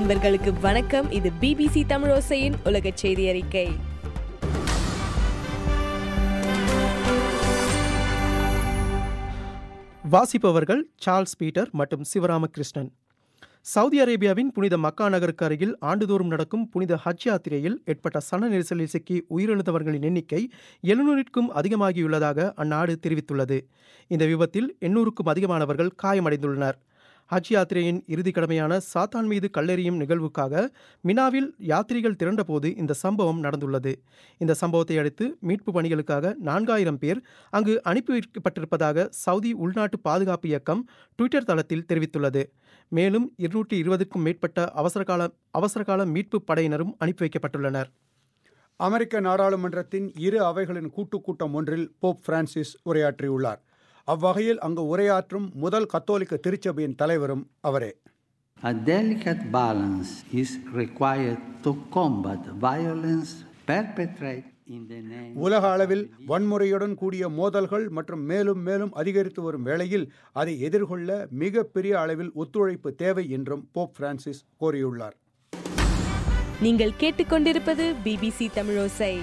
நண்பர்களுக்கு வணக்கம் இது பிபிசி தமிழோசையின் உலக செய்தி அறிக்கை வாசிப்பவர்கள் சார்ல்ஸ் பீட்டர் மற்றும் சிவராமகிருஷ்ணன் சவுதி அரேபியாவின் புனித மக்கா நகருக்கு அருகில் ஆண்டுதோறும் நடக்கும் புனித ஹஜ் யாத்திரையில் ஏற்பட்ட சன நெரிசலில் சிக்கி உயிரிழந்தவர்களின் எண்ணிக்கை எழுநூறிற்கும் அதிகமாகியுள்ளதாக அந்நாடு தெரிவித்துள்ளது இந்த விபத்தில் எண்ணூறுக்கும் அதிகமானவர்கள் காயமடைந்துள்ளனர் ஹஜ் யாத்திரையின் இறுதிக் கடமையான சாத்தான் மீது கல்லெறியும் நிகழ்வுக்காக மினாவில் யாத்திரிகள் திரண்டபோது இந்த சம்பவம் நடந்துள்ளது இந்த சம்பவத்தை அடுத்து மீட்பு பணிகளுக்காக நான்காயிரம் பேர் அங்கு அனுப்பி வைக்கப்பட்டிருப்பதாக சவுதி உள்நாட்டு பாதுகாப்பு இயக்கம் ட்விட்டர் தளத்தில் தெரிவித்துள்ளது மேலும் இருநூற்றி இருபதுக்கும் மேற்பட்ட அவசரகால அவசரகால மீட்பு படையினரும் அனுப்பி வைக்கப்பட்டுள்ளனர் அமெரிக்க நாடாளுமன்றத்தின் இரு அவைகளின் கூட்டுக் கூட்டம் ஒன்றில் போப் பிரான்சிஸ் உரையாற்றியுள்ளார் அவ்வகையில் அங்கு உரையாற்றும் முதல் கத்தோலிக்க திருச்சபையின் தலைவரும் அவரே A delicate balance is required to combat violence perpetrated in the name உலக அளவில் வன்முறையுடன் கூடிய மோதல்கள் மற்றும் மேலும் மேலும் அதிகரித்து வரும் வேளையில் அதை எதிர்கொள்ள மிகப்பெரிய அளவில் ஒத்துழைப்பு தேவை என்றும் போப் பிரான்சிஸ் கோரியுள்ளார் நீங்கள் கேட்டுக்கொண்டிருப்பது பிபிசி தமிழோசை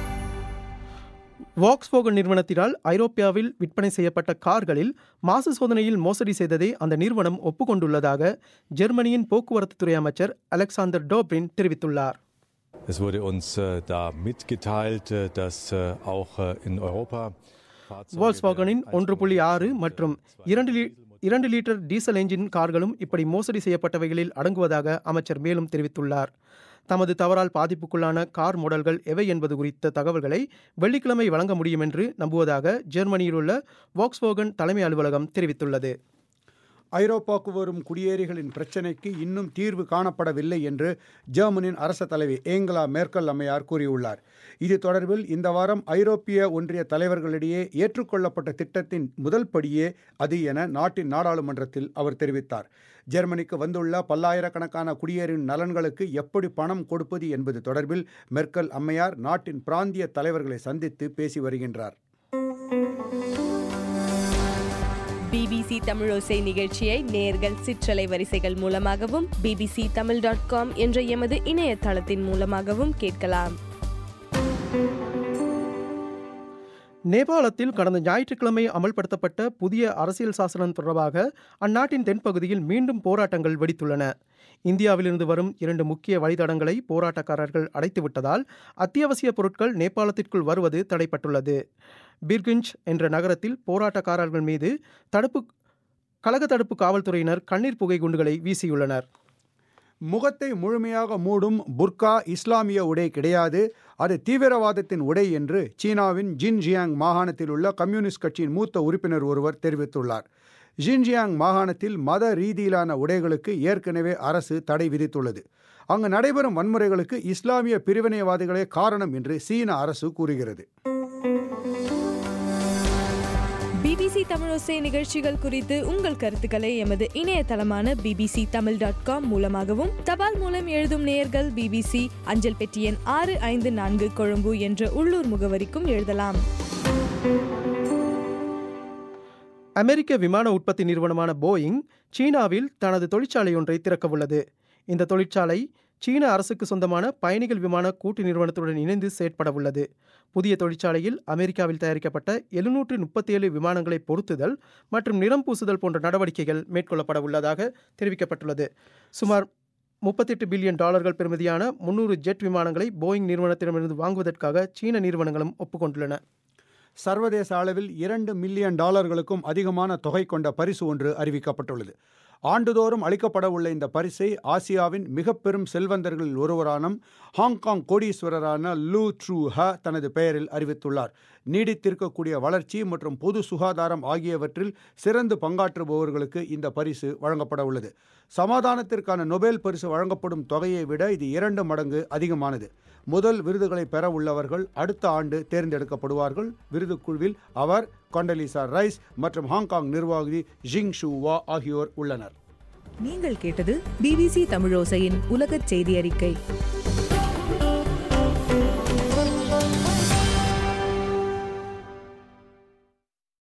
வாக்ஸ்போகன் நிறுவனத்தினால் ஐரோப்பியாவில் விற்பனை செய்யப்பட்ட கார்களில் மாசு சோதனையில் மோசடி செய்ததை அந்த நிறுவனம் ஒப்புக்கொண்டுள்ளதாக ஜெர்மனியின் போக்குவரத்துத்துறை அமைச்சர் அலெக்சாந்தர் டோப்ரின் தெரிவித்துள்ளார் Es wurde uns äh, da mitgeteilt, äh, dass äh, auch äh, in Europa Fahrzeuge வால்ஸ்வாகனின் der ஒன்று புள்ளி ஆறு மற்றும் இரண்டு லீ இரண்டு லிட்டர் டீசல் என்ஜின் கார்களும் இப்படி மோசடி செய்யப்பட்டவைகளில் அடங்குவதாக அமைச்சர் மேலும் தெரிவித்துள்ளார் தமது தவறால் பாதிப்புக்குள்ளான கார் மாடல்கள் எவை என்பது குறித்த தகவல்களை வெள்ளிக்கிழமை வழங்க முடியும் என்று நம்புவதாக ஜெர்மனியில் உள்ள வாக்ஸ்வோகன் தலைமை அலுவலகம் தெரிவித்துள்ளது ஐரோப்பாவுக்கு வரும் குடியேறிகளின் பிரச்சினைக்கு இன்னும் தீர்வு காணப்படவில்லை என்று ஜெர்மனியின் அரச தலைவி ஏங்கலா மேர்க்கல் அம்மையார் கூறியுள்ளார் இது தொடர்பில் இந்த வாரம் ஐரோப்பிய ஒன்றிய தலைவர்களிடையே ஏற்றுக்கொள்ளப்பட்ட திட்டத்தின் முதல் படியே அது என நாட்டின் நாடாளுமன்றத்தில் அவர் தெரிவித்தார் ஜெர்மனிக்கு வந்துள்ள பல்லாயிரக்கணக்கான குடியேறின் நலன்களுக்கு எப்படி பணம் கொடுப்பது என்பது தொடர்பில் மெர்க்கல் அம்மையார் நாட்டின் பிராந்திய தலைவர்களை சந்தித்து பேசி வருகின்றார் பிபிசி தமிழோசை நிகழ்ச்சியை நேர்கள் சிற்றலை வரிசைகள் மூலமாகவும் பிபிசி தமிழ் டாட் காம் என்ற எமது இணையதளத்தின் மூலமாகவும் கேட்கலாம் நேபாளத்தில் கடந்த ஞாயிற்றுக்கிழமை அமல்படுத்தப்பட்ட புதிய அரசியல் சாசனம் தொடர்பாக அந்நாட்டின் தென்பகுதியில் மீண்டும் போராட்டங்கள் வெடித்துள்ளன இந்தியாவிலிருந்து வரும் இரண்டு முக்கிய வழித்தடங்களை போராட்டக்காரர்கள் அடைத்துவிட்டதால் அத்தியாவசிய பொருட்கள் நேபாளத்திற்குள் வருவது தடைப்பட்டுள்ளது பிர்கிஞ்ச் என்ற நகரத்தில் போராட்டக்காரர்கள் மீது தடுப்பு கழக தடுப்பு காவல்துறையினர் கண்ணீர் புகை குண்டுகளை வீசியுள்ளனர் முகத்தை முழுமையாக மூடும் புர்கா இஸ்லாமிய உடை கிடையாது அது தீவிரவாதத்தின் உடை என்று சீனாவின் ஜின்ஜியாங் மாகாணத்தில் உள்ள கம்யூனிஸ்ட் கட்சியின் மூத்த உறுப்பினர் ஒருவர் தெரிவித்துள்ளார் ஜின்ஜியாங் மாகாணத்தில் மத ரீதியிலான உடைகளுக்கு ஏற்கனவே அரசு தடை விதித்துள்ளது அங்கு நடைபெறும் வன்முறைகளுக்கு இஸ்லாமிய பிரிவினைவாதிகளே காரணம் என்று சீன அரசு கூறுகிறது பிபிசி தமிழோசை நிகழ்ச்சிகள் குறித்து உங்கள் கருத்துக்களை எமது இணையதளமான பிபிசி தமிழ் டாட் காம் மூலமாகவும் தபால் மூலம் எழுதும் நேயர்கள் பிபிசி அஞ்சல் பெட்டி எண் ஆறு ஐந்து நான்கு கொழும்பு என்ற உள்ளூர் முகவரிக்கும் எழுதலாம் அமெரிக்க விமான உற்பத்தி நிறுவனமான போயிங் சீனாவில் தனது தொழிற்சாலை ஒன்றை திறக்கவுள்ளது இந்த தொழிற்சாலை சீன அரசுக்கு சொந்தமான பயணிகள் விமான கூட்டு நிறுவனத்துடன் இணைந்து செயற்பட உள்ளது புதிய தொழிற்சாலையில் அமெரிக்காவில் தயாரிக்கப்பட்ட எழுநூற்று முப்பத்தி ஏழு விமானங்களை பொருத்துதல் மற்றும் நிறம் பூசுதல் போன்ற நடவடிக்கைகள் மேற்கொள்ளப்பட உள்ளதாக தெரிவிக்கப்பட்டுள்ளது சுமார் முப்பத்தெட்டு பில்லியன் டாலர்கள் பெறுமதியான முன்னூறு ஜெட் விமானங்களை போயிங் நிறுவனத்திடமிருந்து வாங்குவதற்காக சீன நிறுவனங்களும் ஒப்புக்கொண்டுள்ளன சர்வதேச அளவில் இரண்டு மில்லியன் டாலர்களுக்கும் அதிகமான தொகை கொண்ட பரிசு ஒன்று அறிவிக்கப்பட்டுள்ளது ஆண்டுதோறும் அளிக்கப்பட உள்ள இந்த பரிசை ஆசியாவின் மிக பெரும் செல்வந்தர்களில் ஒருவரான ஹாங்காங் கோடீஸ்வரரான லூ ட்ரூ ஹ தனது பெயரில் அறிவித்துள்ளார் நீடித்திருக்கக்கூடிய வளர்ச்சி மற்றும் பொது சுகாதாரம் ஆகியவற்றில் சிறந்து பங்காற்றுபவர்களுக்கு இந்த பரிசு வழங்கப்பட உள்ளது சமாதானத்திற்கான நொபேல் பரிசு வழங்கப்படும் தொகையை விட இது இரண்டு மடங்கு அதிகமானது முதல் விருதுகளை பெற உள்ளவர்கள் அடுத்த ஆண்டு தேர்ந்தெடுக்கப்படுவார்கள் விருது குழுவில் அவர் கொண்டலிசா ரைஸ் மற்றும் ஹாங்காங் நிர்வாகி ஜிங் ஷூ வா ஆகியோர் உள்ளனர் நீங்கள் கேட்டது பிபிசி தமிழோசையின் உலகச் செய்தி அறிக்கை